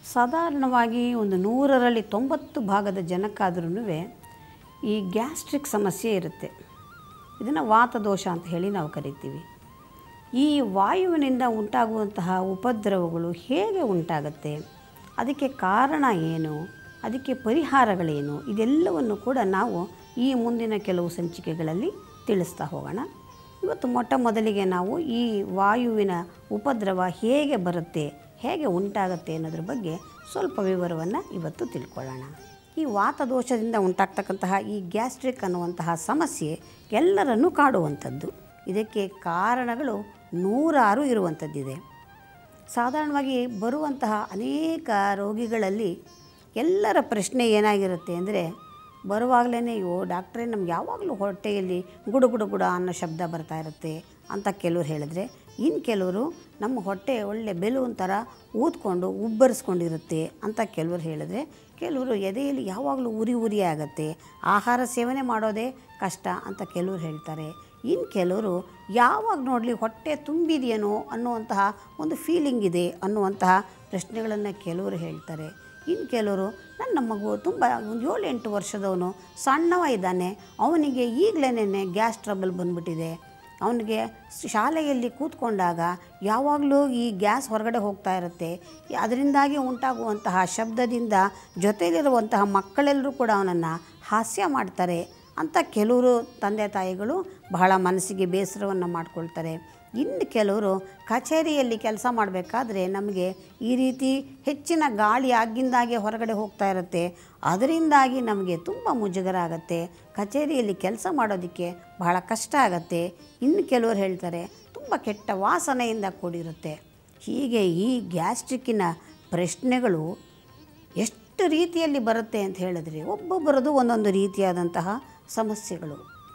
ಸಾಧಾರಣವಾಗಿ ಒಂದು ನೂರರಲ್ಲಿ ತೊಂಬತ್ತು ಭಾಗದ ಜನಕ್ಕಾದ್ರೂ ಈ ಗ್ಯಾಸ್ಟ್ರಿಕ್ ಸಮಸ್ಯೆ ಇರುತ್ತೆ ಇದನ್ನು ವಾತದೋಷ ಅಂತ ಹೇಳಿ ನಾವು ಕರಿತೀವಿ ಈ ವಾಯುವಿನಿಂದ ಉಂಟಾಗುವಂತಹ ಉಪದ್ರವಗಳು ಹೇಗೆ ಉಂಟಾಗುತ್ತೆ ಅದಕ್ಕೆ ಕಾರಣ ಏನು ಅದಕ್ಕೆ ಪರಿಹಾರಗಳೇನು ಇದೆಲ್ಲವನ್ನು ಕೂಡ ನಾವು ಈ ಮುಂದಿನ ಕೆಲವು ಸಂಚಿಕೆಗಳಲ್ಲಿ ತಿಳಿಸ್ತಾ ಹೋಗೋಣ ಇವತ್ತು ಮೊಟ್ಟ ಮೊದಲಿಗೆ ನಾವು ಈ ವಾಯುವಿನ ಉಪದ್ರವ ಹೇಗೆ ಬರುತ್ತೆ ಹೇಗೆ ಉಂಟಾಗುತ್ತೆ ಅನ್ನೋದ್ರ ಬಗ್ಗೆ ಸ್ವಲ್ಪ ವಿವರವನ್ನು ಇವತ್ತು ತಿಳ್ಕೊಳ್ಳೋಣ ಈ ವಾತದೋಷದಿಂದ ಉಂಟಾಗ್ತಕ್ಕಂತಹ ಈ ಗ್ಯಾಸ್ಟ್ರಿಕ್ ಅನ್ನುವಂತಹ ಸಮಸ್ಯೆ ಎಲ್ಲರನ್ನೂ ಕಾಡುವಂಥದ್ದು ಇದಕ್ಕೆ ಕಾರಣಗಳು ನೂರಾರು ಇರುವಂಥದ್ದಿದೆ ಸಾಧಾರಣವಾಗಿ ಬರುವಂತಹ ಅನೇಕ ರೋಗಿಗಳಲ್ಲಿ ಎಲ್ಲರ ಪ್ರಶ್ನೆ ಏನಾಗಿರುತ್ತೆ ಅಂದರೆ ಬರುವಾಗಲೇ ಅಯ್ಯೋ ಡಾಕ್ಟ್ರೇ ನಮ್ಗೆ ಯಾವಾಗಲೂ ಹೊಟ್ಟೆಯಲ್ಲಿ ಗುಡು ಗುಡು ಗುಡ ಅನ್ನೋ ಶಬ್ದ ಬರ್ತಾ ಇರುತ್ತೆ ಅಂತ ಕೆಲವ್ರು ಹೇಳಿದ್ರೆ ಇನ್ನು ಕೆಲವರು ನಮ್ಮ ಹೊಟ್ಟೆ ಒಳ್ಳೆ ಬೆಲೂನ್ ಥರ ಊದ್ಕೊಂಡು ಉಬ್ಬರಿಸ್ಕೊಂಡಿರುತ್ತೆ ಅಂತ ಕೆಲವರು ಹೇಳಿದ್ರೆ ಕೆಲವರು ಎದೆಯಲ್ಲಿ ಯಾವಾಗಲೂ ಉರಿ ಉರಿ ಆಗುತ್ತೆ ಆಹಾರ ಸೇವನೆ ಮಾಡೋದೇ ಕಷ್ಟ ಅಂತ ಕೆಲವರು ಹೇಳ್ತಾರೆ ಇನ್ನು ಕೆಲವರು ಯಾವಾಗ ನೋಡಲಿ ಹೊಟ್ಟೆ ತುಂಬಿದೆಯೇನೋ ಅನ್ನುವಂತಹ ಒಂದು ಫೀಲಿಂಗ್ ಇದೆ ಅನ್ನುವಂತಹ ಪ್ರಶ್ನೆಗಳನ್ನು ಕೆಲವರು ಹೇಳ್ತಾರೆ ಇನ್ನು ಕೆಲವರು ನನ್ನ ಮಗು ತುಂಬ ಒಂದು ಏಳು ಎಂಟು ವರ್ಷದವನು ಸಣ್ಣವ ಇದ್ದಾನೆ ಅವನಿಗೆ ಈಗಲೇ ಗ್ಯಾಸ್ ಟ್ರಬಲ್ ಬಂದ್ಬಿಟ್ಟಿದೆ ಅವನಿಗೆ ಶಾಲೆಯಲ್ಲಿ ಕೂತ್ಕೊಂಡಾಗ ಯಾವಾಗಲೂ ಈ ಗ್ಯಾಸ್ ಹೊರಗಡೆ ಹೋಗ್ತಾ ಇರುತ್ತೆ ಅದರಿಂದಾಗಿ ಉಂಟಾಗುವಂತಹ ಶಬ್ದದಿಂದ ಜೊತೆಯಲ್ಲಿರುವಂತಹ ಮಕ್ಕಳೆಲ್ಲರೂ ಕೂಡ ಅವನನ್ನು ಹಾಸ್ಯ ಮಾಡ್ತಾರೆ ಅಂತ ಕೆಲವರು ತಂದೆ ತಾಯಿಗಳು ಬಹಳ ಮನಸ್ಸಿಗೆ ಬೇಸರವನ್ನು ಮಾಡ್ಕೊಳ್ತಾರೆ ಇನ್ನು ಕೆಲವರು ಕಚೇರಿಯಲ್ಲಿ ಕೆಲಸ ಮಾಡಬೇಕಾದ್ರೆ ನಮಗೆ ಈ ರೀತಿ ಹೆಚ್ಚಿನ ಗಾಳಿ ಆಗಿಂದಾಗೆ ಹೊರಗಡೆ ಹೋಗ್ತಾ ಇರುತ್ತೆ ಅದರಿಂದಾಗಿ ನಮಗೆ ತುಂಬ ಮುಜುಗರ ಆಗುತ್ತೆ ಕಚೇರಿಯಲ್ಲಿ ಕೆಲಸ ಮಾಡೋದಕ್ಕೆ ಬಹಳ ಕಷ್ಟ ಆಗುತ್ತೆ ಇನ್ನು ಕೆಲವರು ಹೇಳ್ತಾರೆ ತುಂಬ ಕೆಟ್ಟ ವಾಸನೆಯಿಂದ ಕೂಡಿರುತ್ತೆ ಹೀಗೆ ಈ ಗ್ಯಾಸ್ಟ್ರಿಕ್ಕಿನ ಪ್ರಶ್ನೆಗಳು ಎಷ್ಟು ರೀತಿಯಲ್ಲಿ ಬರುತ್ತೆ ಅಂತ ಹೇಳಿದ್ರೆ ಒಬ್ಬೊಬ್ಬರದು ಒಂದೊಂದು ರೀತಿಯಾದಂತಹ ಸಮಸ್ಯೆಗಳು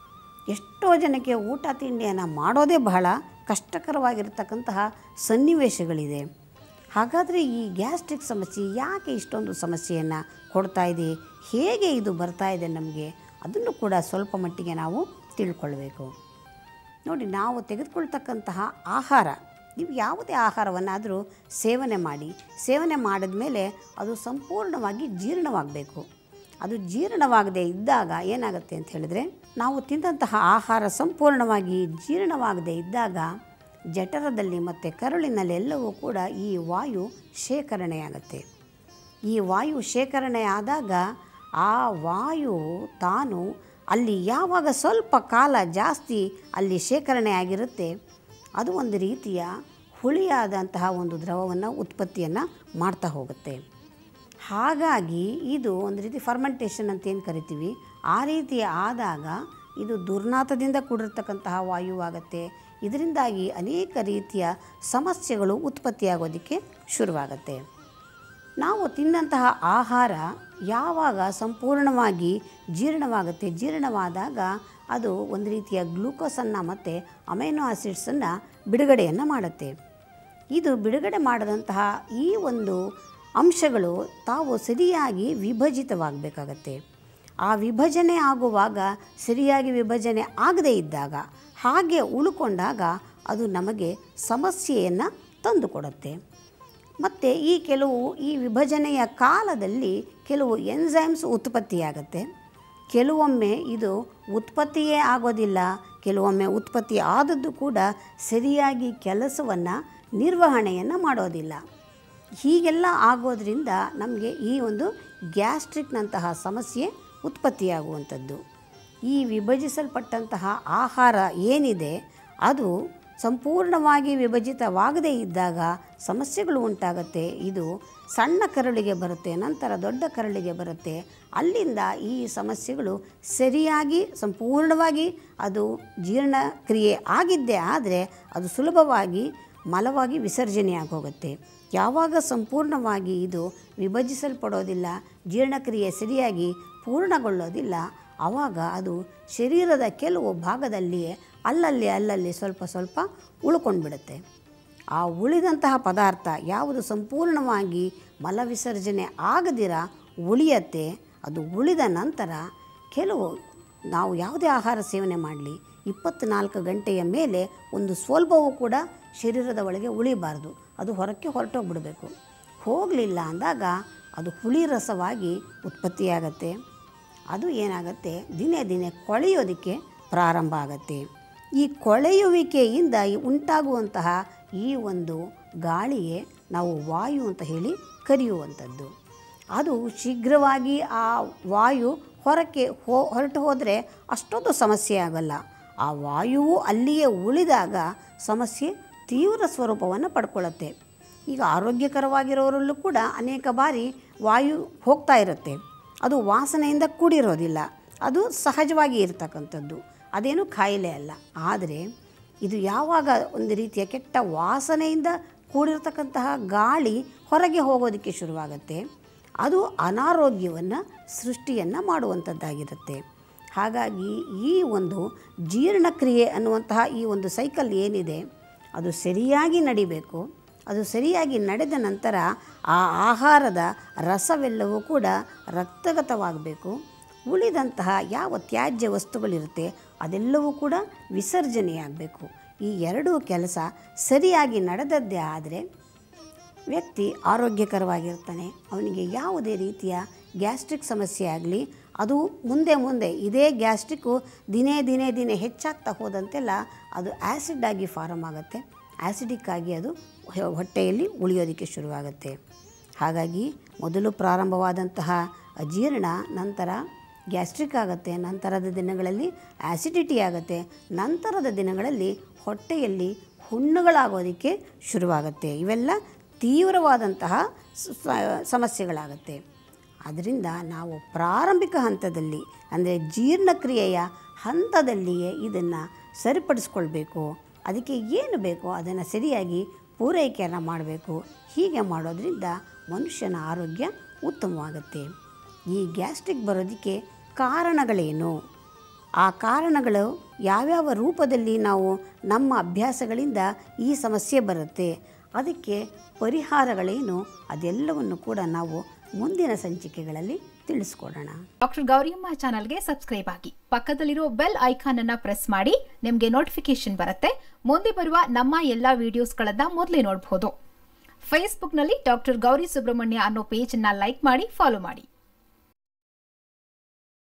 ಎಷ್ಟೋ ಜನಕ್ಕೆ ಊಟ ತಿಂಡಿಯನ್ನು ಮಾಡೋದೇ ಬಹಳ ಕಷ್ಟಕರವಾಗಿರ್ತಕ್ಕಂತಹ ಸನ್ನಿವೇಶಗಳಿದೆ ಹಾಗಾದರೆ ಈ ಗ್ಯಾಸ್ಟ್ರಿಕ್ ಸಮಸ್ಯೆ ಯಾಕೆ ಇಷ್ಟೊಂದು ಸಮಸ್ಯೆಯನ್ನು ಕೊಡ್ತಾ ಇದೆ ಹೇಗೆ ಇದು ಬರ್ತಾ ಇದೆ ನಮಗೆ ಅದನ್ನು ಕೂಡ ಸ್ವಲ್ಪ ಮಟ್ಟಿಗೆ ನಾವು ತಿಳ್ಕೊಳ್ಬೇಕು ನೋಡಿ ನಾವು ತೆಗೆದುಕೊಳ್ತಕ್ಕಂತಹ ಆಹಾರ ನೀವು ಯಾವುದೇ ಆಹಾರವನ್ನಾದರೂ ಸೇವನೆ ಮಾಡಿ ಸೇವನೆ ಮಾಡಿದ ಮೇಲೆ ಅದು ಸಂಪೂರ್ಣವಾಗಿ ಜೀರ್ಣವಾಗಬೇಕು ಅದು ಜೀರ್ಣವಾಗದೇ ಇದ್ದಾಗ ಏನಾಗುತ್ತೆ ಅಂತ ಹೇಳಿದ್ರೆ ನಾವು ತಿಂದಂತಹ ಆಹಾರ ಸಂಪೂರ್ಣವಾಗಿ ಜೀರ್ಣವಾಗದೇ ಇದ್ದಾಗ ಜಠರದಲ್ಲಿ ಮತ್ತು ಕರುಳಿನಲ್ಲಿ ಎಲ್ಲವೂ ಕೂಡ ಈ ವಾಯು ಶೇಖರಣೆಯಾಗುತ್ತೆ ಈ ವಾಯು ಶೇಖರಣೆ ಆದಾಗ ಆ ವಾಯು ತಾನು ಅಲ್ಲಿ ಯಾವಾಗ ಸ್ವಲ್ಪ ಕಾಲ ಜಾಸ್ತಿ ಅಲ್ಲಿ ಶೇಖರಣೆ ಆಗಿರುತ್ತೆ ಅದು ಒಂದು ರೀತಿಯ ಹುಳಿಯಾದಂತಹ ಒಂದು ದ್ರವವನ್ನು ಉತ್ಪತ್ತಿಯನ್ನು ಮಾಡ್ತಾ ಹೋಗುತ್ತೆ ಹಾಗಾಗಿ ಇದು ಒಂದು ರೀತಿ ಫರ್ಮೆಂಟೇಷನ್ ಅಂತ ಏನು ಕರಿತೀವಿ ಆ ರೀತಿ ಆದಾಗ ಇದು ದುರ್ನಾಥದಿಂದ ಕೂಡಿರ್ತಕ್ಕಂತಹ ವಾಯುವಾಗುತ್ತೆ ಇದರಿಂದಾಗಿ ಅನೇಕ ರೀತಿಯ ಸಮಸ್ಯೆಗಳು ಉತ್ಪತ್ತಿಯಾಗೋದಕ್ಕೆ ಶುರುವಾಗುತ್ತೆ ನಾವು ತಿನ್ನಂತಹ ಆಹಾರ ಯಾವಾಗ ಸಂಪೂರ್ಣವಾಗಿ ಜೀರ್ಣವಾಗುತ್ತೆ ಜೀರ್ಣವಾದಾಗ ಅದು ಒಂದು ರೀತಿಯ ಗ್ಲೂಕೋಸನ್ನು ಮತ್ತು ಅಮೈನೋ ಆಸಿಡ್ಸನ್ನು ಬಿಡುಗಡೆಯನ್ನು ಮಾಡುತ್ತೆ ಇದು ಬಿಡುಗಡೆ ಮಾಡಿದಂತಹ ಈ ಒಂದು ಅಂಶಗಳು ತಾವು ಸರಿಯಾಗಿ ವಿಭಜಿತವಾಗಬೇಕಾಗತ್ತೆ ಆ ವಿಭಜನೆ ಆಗುವಾಗ ಸರಿಯಾಗಿ ವಿಭಜನೆ ಆಗದೇ ಇದ್ದಾಗ ಹಾಗೆ ಉಳ್ಕೊಂಡಾಗ ಅದು ನಮಗೆ ಸಮಸ್ಯೆಯನ್ನು ತಂದುಕೊಡುತ್ತೆ ಮತ್ತು ಈ ಕೆಲವು ಈ ವಿಭಜನೆಯ ಕಾಲದಲ್ಲಿ ಕೆಲವು ಎನ್ಸೈಮ್ಸ್ ಉತ್ಪತ್ತಿಯಾಗತ್ತೆ ಕೆಲವೊಮ್ಮೆ ಇದು ಉತ್ಪತ್ತಿಯೇ ಆಗೋದಿಲ್ಲ ಕೆಲವೊಮ್ಮೆ ಉತ್ಪತ್ತಿ ಆದದ್ದು ಕೂಡ ಸರಿಯಾಗಿ ಕೆಲಸವನ್ನು ನಿರ್ವಹಣೆಯನ್ನು ಮಾಡೋದಿಲ್ಲ ಹೀಗೆಲ್ಲ ಆಗೋದ್ರಿಂದ ನಮಗೆ ಈ ಒಂದು ಗ್ಯಾಸ್ಟ್ರಿಕ್ನಂತಹ ಸಮಸ್ಯೆ ಉತ್ಪತ್ತಿಯಾಗುವಂಥದ್ದು ಈ ವಿಭಜಿಸಲ್ಪಟ್ಟಂತಹ ಆಹಾರ ಏನಿದೆ ಅದು ಸಂಪೂರ್ಣವಾಗಿ ವಿಭಜಿತವಾಗದೇ ಇದ್ದಾಗ ಸಮಸ್ಯೆಗಳು ಉಂಟಾಗುತ್ತೆ ಇದು ಸಣ್ಣ ಕರಳಿಗೆ ಬರುತ್ತೆ ನಂತರ ದೊಡ್ಡ ಕರಳಿಗೆ ಬರುತ್ತೆ ಅಲ್ಲಿಂದ ಈ ಸಮಸ್ಯೆಗಳು ಸರಿಯಾಗಿ ಸಂಪೂರ್ಣವಾಗಿ ಅದು ಜೀರ್ಣಕ್ರಿಯೆ ಆಗಿದ್ದೇ ಆದರೆ ಅದು ಸುಲಭವಾಗಿ ಮಲವಾಗಿ ವಿಸರ್ಜನೆಯಾಗಿ ಹೋಗುತ್ತೆ ಯಾವಾಗ ಸಂಪೂರ್ಣವಾಗಿ ಇದು ವಿಭಜಿಸಲ್ಪಡೋದಿಲ್ಲ ಜೀರ್ಣಕ್ರಿಯೆ ಸರಿಯಾಗಿ ಪೂರ್ಣಗೊಳ್ಳೋದಿಲ್ಲ ಆವಾಗ ಅದು ಶರೀರದ ಕೆಲವು ಭಾಗದಲ್ಲಿಯೇ ಅಲ್ಲಲ್ಲಿ ಅಲ್ಲಲ್ಲಿ ಸ್ವಲ್ಪ ಸ್ವಲ್ಪ ಉಳ್ಕೊಂಡ್ಬಿಡುತ್ತೆ ಆ ಉಳಿದಂತಹ ಪದಾರ್ಥ ಯಾವುದು ಸಂಪೂರ್ಣವಾಗಿ ಮಲವಿಸರ್ಜನೆ ಆಗದಿರ ಉಳಿಯತ್ತೆ ಅದು ಉಳಿದ ನಂತರ ಕೆಲವು ನಾವು ಯಾವುದೇ ಆಹಾರ ಸೇವನೆ ಮಾಡಲಿ ಇಪ್ಪತ್ತ್ನಾಲ್ಕು ಗಂಟೆಯ ಮೇಲೆ ಒಂದು ಸ್ವಲ್ಪವೂ ಕೂಡ ಶರೀರದ ಒಳಗೆ ಉಳಿಬಾರ್ದು ಅದು ಹೊರಕ್ಕೆ ಹೊರಟೋಗ್ಬಿಡಬೇಕು ಹೋಗಲಿಲ್ಲ ಅಂದಾಗ ಅದು ಹುಳಿ ರಸವಾಗಿ ಉತ್ಪತ್ತಿಯಾಗತ್ತೆ ಅದು ಏನಾಗುತ್ತೆ ದಿನೇ ದಿನೇ ಕೊಳೆಯೋದಕ್ಕೆ ಪ್ರಾರಂಭ ಆಗತ್ತೆ ಈ ಕೊಳೆಯುವಿಕೆಯಿಂದ ಈ ಉಂಟಾಗುವಂತಹ ಈ ಒಂದು ಗಾಳಿಯೇ ನಾವು ವಾಯು ಅಂತ ಹೇಳಿ ಕರೆಯುವಂಥದ್ದು ಅದು ಶೀಘ್ರವಾಗಿ ಆ ವಾಯು ಹೊರಕ್ಕೆ ಹೋ ಹೊರಟು ಹೋದರೆ ಅಷ್ಟೊಂದು ಸಮಸ್ಯೆ ಆಗಲ್ಲ ಆ ವಾಯುವು ಅಲ್ಲಿಯೇ ಉಳಿದಾಗ ಸಮಸ್ಯೆ ತೀವ್ರ ಸ್ವರೂಪವನ್ನು ಪಡ್ಕೊಳ್ಳುತ್ತೆ ಈಗ ಆರೋಗ್ಯಕರವಾಗಿರೋರಲ್ಲೂ ಕೂಡ ಅನೇಕ ಬಾರಿ ವಾಯು ಹೋಗ್ತಾ ಇರುತ್ತೆ ಅದು ವಾಸನೆಯಿಂದ ಕೂಡಿರೋದಿಲ್ಲ ಅದು ಸಹಜವಾಗಿ ಇರತಕ್ಕಂಥದ್ದು ಅದೇನು ಕಾಯಿಲೆ ಅಲ್ಲ ಆದರೆ ಇದು ಯಾವಾಗ ಒಂದು ರೀತಿಯ ಕೆಟ್ಟ ವಾಸನೆಯಿಂದ ಕೂಡಿರತಕ್ಕಂತಹ ಗಾಳಿ ಹೊರಗೆ ಹೋಗೋದಕ್ಕೆ ಶುರುವಾಗುತ್ತೆ ಅದು ಅನಾರೋಗ್ಯವನ್ನು ಸೃಷ್ಟಿಯನ್ನು ಮಾಡುವಂಥದ್ದಾಗಿರುತ್ತೆ ಹಾಗಾಗಿ ಈ ಒಂದು ಜೀರ್ಣಕ್ರಿಯೆ ಅನ್ನುವಂತಹ ಈ ಒಂದು ಸೈಕಲ್ ಏನಿದೆ ಅದು ಸರಿಯಾಗಿ ನಡಿಬೇಕು ಅದು ಸರಿಯಾಗಿ ನಡೆದ ನಂತರ ಆ ಆಹಾರದ ರಸವೆಲ್ಲವೂ ಕೂಡ ರಕ್ತಗತವಾಗಬೇಕು ಉಳಿದಂತಹ ಯಾವ ತ್ಯಾಜ್ಯ ವಸ್ತುಗಳಿರುತ್ತೆ ಅದೆಲ್ಲವೂ ಕೂಡ ವಿಸರ್ಜನೆಯಾಗಬೇಕು ಈ ಎರಡೂ ಕೆಲಸ ಸರಿಯಾಗಿ ನಡೆದದ್ದೇ ಆದರೆ ವ್ಯಕ್ತಿ ಆರೋಗ್ಯಕರವಾಗಿರ್ತಾನೆ ಅವನಿಗೆ ಯಾವುದೇ ರೀತಿಯ ಗ್ಯಾಸ್ಟ್ರಿಕ್ ಸಮಸ್ಯೆ ಆಗಲಿ ಅದು ಮುಂದೆ ಮುಂದೆ ಇದೇ ಗ್ಯಾಸ್ಟ್ರಿಕ್ಕು ದಿನೇ ದಿನೇ ದಿನೇ ಹೆಚ್ಚಾಗ್ತಾ ಹೋದಂತೆಲ್ಲ ಅದು ಆ್ಯಸಿಡ್ ಆಗಿ ಫಾರಮ್ ಆಗುತ್ತೆ ಆ್ಯಸಿಡಿಕ್ ಆಗಿ ಅದು ಹೊ- ಹೊಟ್ಟೆಯಲ್ಲಿ ಉಳಿಯೋದಕ್ಕೆ ಶುರುವಾಗುತ್ತೆ ಹಾಗಾಗಿ ಮೊದಲು ಪ್ರಾರಂಭವಾದಂತಹ ಅಜೀರ್ಣ ನಂತರ ಗ್ಯಾಸ್ಟ್ರಿಕ್ ಆಗುತ್ತೆ ನಂತರದ ದಿನಗಳಲ್ಲಿ ಆ್ಯಸಿಡಿಟಿ ಆಗುತ್ತೆ ನಂತರದ ದಿನಗಳಲ್ಲಿ ಹೊಟ್ಟೆಯಲ್ಲಿ ಹುಣ್ಣುಗಳಾಗೋದಕ್ಕೆ ಶುರುವಾಗುತ್ತೆ ಇವೆಲ್ಲ ತೀವ್ರವಾದಂತಹ ಸ- ಸ- ಸಮಸ್ಯೆಗಳಾಗುತ್ತೆ ಅದರಿಂದ ನಾವು ಪ್ರಾರಂಭಿಕ ಹಂತದಲ್ಲಿ ಅಂದರೆ ಜೀರ್ಣಕ್ರಿಯೆಯ ಹಂತದಲ್ಲಿಯೇ ಇದನ್ನು ಸರಿಪಡಿಸ್ಕೊಳ್ಬೇಕು ಅದಕ್ಕೆ ಏನು ಬೇಕೋ ಅದನ್ನು ಸರಿಯಾಗಿ ಪೂರೈಕೆಯನ್ನು ಮಾಡಬೇಕು ಹೀಗೆ ಮಾಡೋದ್ರಿಂದ ಮನುಷ್ಯನ ಆರೋಗ್ಯ ಉತ್ತಮವಾಗುತ್ತೆ ಈ ಗ್ಯಾಸ್ಟ್ರಿಕ್ ಬರೋದಕ್ಕೆ ಕಾರಣಗಳೇನು ಆ ಕಾರಣಗಳು ಯಾವ್ಯಾವ ರೂಪದಲ್ಲಿ ನಾವು ನಮ್ಮ ಅಭ್ಯಾಸಗಳಿಂದ ಈ ಸಮಸ್ಯೆ ಬರುತ್ತೆ ಅದಕ್ಕೆ ಪರಿಹಾರಗಳೇನು ಅದೆಲ್ಲವನ್ನು ಕೂಡ ನಾವು ಮುಂದಿನ ಸಂಚಿಕೆಗಳಲ್ಲಿ ತಿಳಿಸ್ಕೊಡೋಣ ಡಾಕ್ಟರ್ ಗೌರಿಯಮ್ಮ ಚಾನಲ್ಗೆ ಸಬ್ಸ್ಕ್ರೈಬ್ ಆಗಿ ಪಕ್ಕದಲ್ಲಿರೋ ಬೆಲ್ ಐಕಾನ್ ಅನ್ನ ಪ್ರೆಸ್ ಮಾಡಿ ನಿಮಗೆ ನೋಟಿಫಿಕೇಶನ್ ಬರುತ್ತೆ ಮುಂದೆ ಬರುವ ನಮ್ಮ ಎಲ್ಲಾ ವಿಡಿಯೋಸ್ಗಳನ್ನ ಮೊದಲೇ ನೋಡಬಹುದು ಫೇಸ್ಬುಕ್ನಲ್ಲಿ ಡಾಕ್ಟರ್ ಗೌರಿ ಸುಬ್ರಹ್ಮಣ್ಯ ಅನ್ನೋ ಪೇಜ್ ಅನ್ನ ಲೈಕ್ ಮಾಡಿ ಫಾಲೋ ಮಾಡಿ